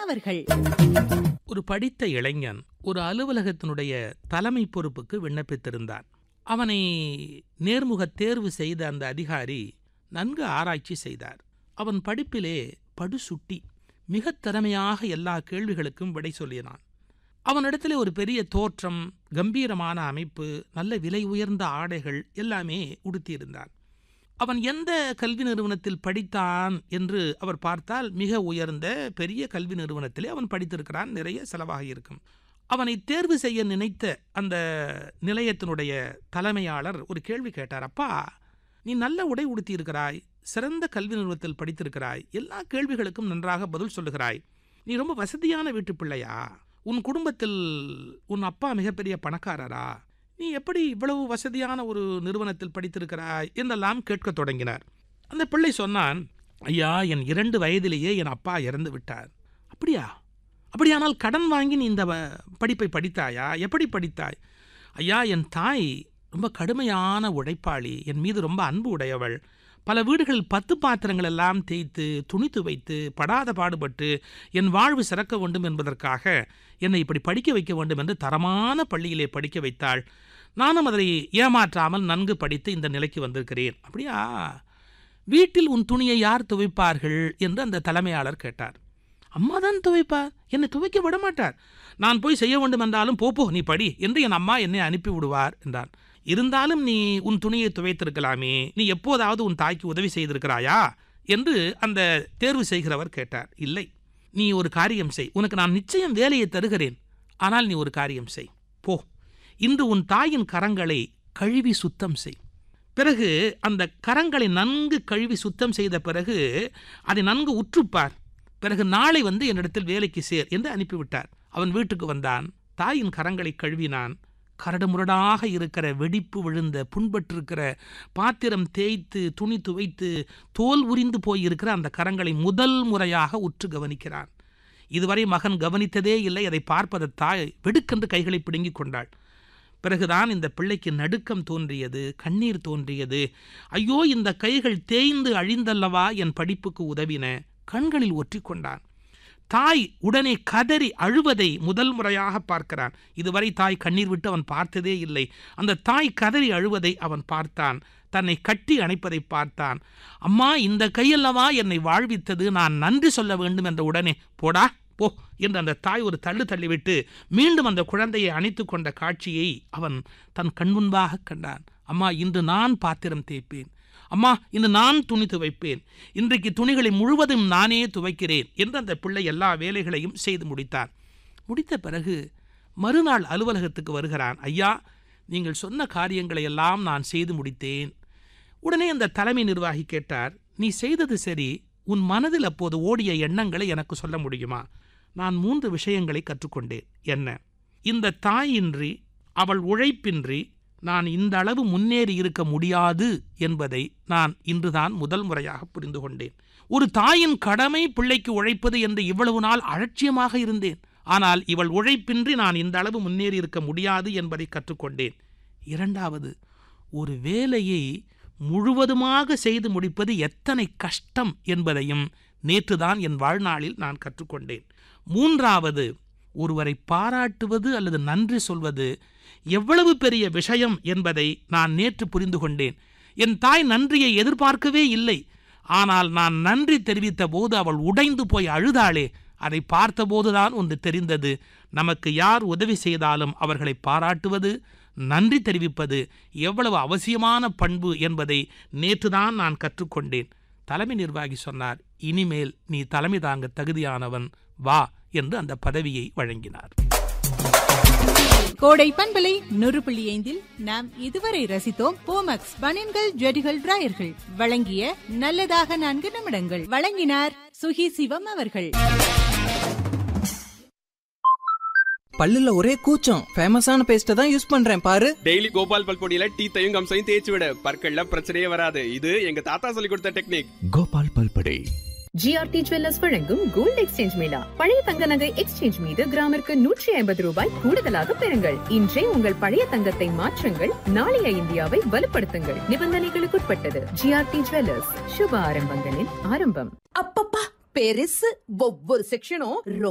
அவர்கள் ஒரு படித்த இளைஞன் ஒரு அலுவலகத்தினுடைய தலைமை பொறுப்புக்கு விண்ணப்பித்திருந்தான் அவனை நேர்முக தேர்வு செய்த அந்த அதிகாரி நன்கு ஆராய்ச்சி செய்தார் அவன் படிப்பிலே படுசுட்டி மிகத் திறமையாக எல்லா கேள்விகளுக்கும் விடை சொல்லினான் அவனிடத்திலே ஒரு பெரிய தோற்றம் கம்பீரமான அமைப்பு நல்ல விலை உயர்ந்த ஆடைகள் எல்லாமே உடுத்தியிருந்தான் அவன் எந்த கல்வி நிறுவனத்தில் படித்தான் என்று அவர் பார்த்தால் மிக உயர்ந்த பெரிய கல்வி நிறுவனத்திலே அவன் படித்திருக்கிறான் நிறைய செலவாக இருக்கும் அவனை தேர்வு செய்ய நினைத்த அந்த நிலையத்தினுடைய தலைமையாளர் ஒரு கேள்வி கேட்டார் அப்பா நீ நல்ல உடை உடுத்தியிருக்கிறாய் சிறந்த கல்வி நிறுவனத்தில் படித்திருக்கிறாய் எல்லா கேள்விகளுக்கும் நன்றாக பதில் சொல்லுகிறாய் நீ ரொம்ப வசதியான வீட்டு பிள்ளையா உன் குடும்பத்தில் உன் அப்பா மிகப்பெரிய பணக்காரரா நீ எப்படி இவ்வளவு வசதியான ஒரு நிறுவனத்தில் படித்திருக்கிறாய் என்றெல்லாம் கேட்கத் தொடங்கினார் அந்த பிள்ளை சொன்னான் ஐயா என் இரண்டு வயதிலேயே என் அப்பா இறந்து விட்டார் அப்படியா அப்படியானால் கடன் வாங்கி நீ இந்த வ- படிப்பை படித்தாயா எப்படி படித்தாய் ஐயா என் தாய் ரொம்ப கடுமையான உழைப்பாளி என் மீது ரொம்ப அன்பு உடையவள் பல வீடுகளில் பத்து பாத்திரங்கள் எல்லாம் தேய்த்து துணி துவைத்து படாத பாடுபட்டு என் வாழ்வு சிறக்க வேண்டும் என்பதற்காக என்னை இப்படி படிக்க வைக்க வேண்டும் என்று தரமான பள்ளியிலே படிக்க வைத்தாள் நானும் அதை ஏமாற்றாமல் நன்கு படித்து இந்த நிலைக்கு வந்திருக்கிறேன் அப்படியா வீட்டில் உன் துணியை யார் துவைப்பார்கள் என்று அந்த தலைமையாளர் கேட்டார் அம்மா தான் துவைப்பார் என்னை துவைக்க விட மாட்டார் நான் போய் செய்ய வேண்டும் என்றாலும் போ போ நீ படி என்று என் அம்மா என்னை அனுப்பி விடுவார் என்றார் இருந்தாலும் நீ உன் துணியை துவைத்திருக்கலாமே நீ எப்போதாவது உன் தாய்க்கு உதவி செய்திருக்கிறாயா என்று அந்த தேர்வு செய்கிறவர் கேட்டார் இல்லை நீ ஒரு காரியம் செய் உனக்கு நான் நிச்சயம் வேலையை தருகிறேன் ஆனால் நீ ஒரு காரியம் செய் போ இன்று உன் தாயின் கரங்களை கழுவி சுத்தம் செய் பிறகு அந்த கரங்களை நன்கு கழுவி சுத்தம் செய்த பிறகு அதை நன்கு உற்றுப்பார் பிறகு நாளை வந்து என்னிடத்தில் வேலைக்கு சேர் என்று அனுப்பிவிட்டார் அவன் வீட்டுக்கு வந்தான் தாயின் கரங்களை கழுவினான் கரடுமுரடாக இருக்கிற வெடிப்பு விழுந்த புண்பட்டிருக்கிற பாத்திரம் தேய்த்து துணி துவைத்து தோல் உரிந்து போயிருக்கிற அந்த கரங்களை முதல் முறையாக உற்று கவனிக்கிறான் இதுவரை மகன் கவனித்ததே இல்லை அதை பார்ப்பத தாய் வெடுக்கென்று கைகளை பிடுங்கிக் கொண்டாள் பிறகுதான் இந்த பிள்ளைக்கு நடுக்கம் தோன்றியது கண்ணீர் தோன்றியது ஐயோ இந்த கைகள் தேய்ந்து அழிந்தல்லவா என் படிப்புக்கு உதவின கண்களில் ஒற்றிக்கொண்டான் தாய் உடனே கதறி அழுவதை முதல் முறையாக பார்க்கிறான் இதுவரை தாய் கண்ணீர் விட்டு அவன் பார்த்ததே இல்லை அந்த தாய் கதறி அழுவதை அவன் பார்த்தான் தன்னை கட்டி அணைப்பதை பார்த்தான் அம்மா இந்த கையல்லவா என்னை வாழ்வித்தது நான் நன்றி சொல்ல வேண்டும் என்ற உடனே போடா போ என்று அந்த தாய் ஒரு தள்ளு தள்ளிவிட்டு மீண்டும் அந்த குழந்தையை அணைத்து கொண்ட காட்சியை அவன் தன் கண்முன்பாக கண்டான் அம்மா இன்று நான் பாத்திரம் தேய்ப்பேன் அம்மா இன்று நான் துணி துவைப்பேன் இன்றைக்கு துணிகளை முழுவதும் நானே துவைக்கிறேன் என்று அந்த பிள்ளை எல்லா வேலைகளையும் செய்து முடித்தார் முடித்த பிறகு மறுநாள் அலுவலகத்துக்கு வருகிறான் ஐயா நீங்கள் சொன்ன காரியங்களை எல்லாம் நான் செய்து முடித்தேன் உடனே அந்த தலைமை நிர்வாகி கேட்டார் நீ செய்தது சரி உன் மனதில் அப்போது ஓடிய எண்ணங்களை எனக்கு சொல்ல முடியுமா நான் மூன்று விஷயங்களை கற்றுக்கொண்டேன் என்ன இந்த தாயின்றி அவள் உழைப்பின்றி நான் இந்த அளவு முன்னேறி இருக்க முடியாது என்பதை நான் இன்றுதான் முதல் முறையாக புரிந்து கொண்டேன் ஒரு தாயின் கடமை பிள்ளைக்கு உழைப்பது என்று இவ்வளவு நாள் அலட்சியமாக இருந்தேன் ஆனால் இவள் உழைப்பின்றி நான் இந்த அளவு முன்னேறி இருக்க முடியாது என்பதை கற்றுக்கொண்டேன் இரண்டாவது ஒரு வேலையை முழுவதுமாக செய்து முடிப்பது எத்தனை கஷ்டம் என்பதையும் நேற்றுதான் என் வாழ்நாளில் நான் கற்றுக்கொண்டேன் மூன்றாவது ஒருவரை பாராட்டுவது அல்லது நன்றி சொல்வது எவ்வளவு பெரிய விஷயம் என்பதை நான் நேற்று புரிந்து கொண்டேன் என் தாய் நன்றியை எதிர்பார்க்கவே இல்லை ஆனால் நான் நன்றி தெரிவித்த போது அவள் உடைந்து போய் அழுதாளே அதை பார்த்தபோதுதான் ஒன்று தெரிந்தது நமக்கு யார் உதவி செய்தாலும் அவர்களை பாராட்டுவது நன்றி தெரிவிப்பது எவ்வளவு அவசியமான பண்பு என்பதை நேற்றுதான் நான் கற்றுக்கொண்டேன் தலைமை நிர்வாகி சொன்னார் இனிமேல் நீ தலைமை தாங்க தகுதியானவன் வா என்று அந்த பதவியை வழங்கினார் கோடை பண்பலை நூறு புள்ளி ஐந்தில் நாம் இதுவரை ரசித்தோம் போமக்ஸ் பனியன்கள் ஜெடிகள் டிராயர்கள் வழங்கிய நல்லதாக நான்கு நிமிடங்கள் வழங்கினார் சுகி சிவம் அவர்கள் பல்லுல ஒரே கூச்சம் ஃபேமஸான பேஸ்ட்டை தான் யூஸ் பண்றேன் பாரு டெய்லி கோபால் பல்பொடியில டீத்தையும் கம்சையும் தேய்ச்சி விட பற்கள்ல பிரச்சனையே வராது இது எங்க தாத்தா சொல்லி கொடுத்த டெக்னிக் கோபால் பல்படை ஜிஆர்டி ஜுவல்லர்ஸ் வழங்கும் கோல்ட் எக்ஸ்சேஞ்ச் மேளா பழைய தங்க நகை எக்ஸ்சேஞ்ச் மீது கிராமிற்கு நூற்றி ஐம்பது ரூபாய் கூடுதலாக பெறுங்கள் இன்றே உங்கள் பழைய தங்கத்தை மாற்றுங்கள் நாளைய இந்தியாவை வலுப்படுத்துங்கள் நிபந்தனைகளுக்குட்பட்டது ஜிஆர்டி ஜுவல்லர்ஸ் சுப ஆரம்பங்களின் ஆரம்பம் அப்பப்பா பெருசு ஒவ்வொரு செக்ஷனும்